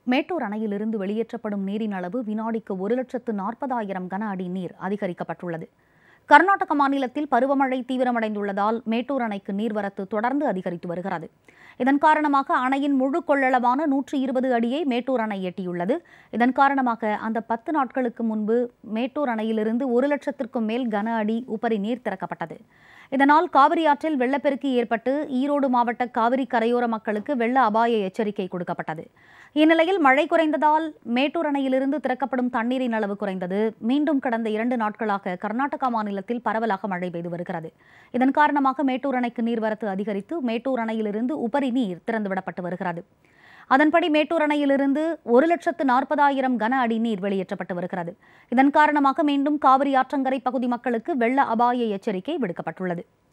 மேட்டூர் அணையிலிருந்து வெளியேற்றப்படும் நீரின் அளவு வினாடிக்கு ஒரு லட்சத்து நாற்பதாயிரம் கன அடி நீர் அதிகரிக்கப்பட்டுள்ளது கர்நாடக மாநிலத்தில் பருவமழை தீவிரமடைந்துள்ளதால் மேட்டூர் அணைக்கு நீர்வரத்து தொடர்ந்து அதிகரித்து வருகிறது இதன் காரணமாக அணையின் முழு கொள்ளளவான நூற்றி இருபது அடியை மேட்டூர் அணை எட்டியுள்ளது இதன் காரணமாக அந்த பத்து நாட்களுக்கு முன்பு மேட்டூர் அணையிலிருந்து ஒரு லட்சத்திற்கும் மேல் கன அடி உபரி நீர் திறக்கப்பட்டது இதனால் காவிரி ஆற்றில் வெள்ளப்பெருக்கு ஏற்பட்டு ஈரோடு மாவட்ட காவிரி கரையோர மக்களுக்கு வெள்ள அபாய எச்சரிக்கை கொடுக்கப்பட்டது இந்நிலையில் மழை குறைந்ததால் மேட்டூர் அணையிலிருந்து திறக்கப்படும் தண்ணீரின் அளவு குறைந்தது மீண்டும் கடந்த இரண்டு நாட்களாக கர்நாடகா மாநிலத்தில் பரவலாக மழை பெய்து வருகிறது இதன் காரணமாக மேட்டூர் அணைக்கு நீர்வரத்து அதிகரித்து மேட்டூர் அணையிலிருந்து உபரி நீர் திறந்துவிடப்பட்டு வருகிறது அதன்படி மேட்டூர் அணையிலிருந்து ஒரு லட்சத்து நாற்பதாயிரம் கன அடி நீர் வெளியேற்றப்பட்டு வருகிறது இதன் காரணமாக மீண்டும் காவிரி ஆற்றங்கரை பகுதி மக்களுக்கு வெள்ள அபாய எச்சரிக்கை விடுக்கப்பட்டுள்ளது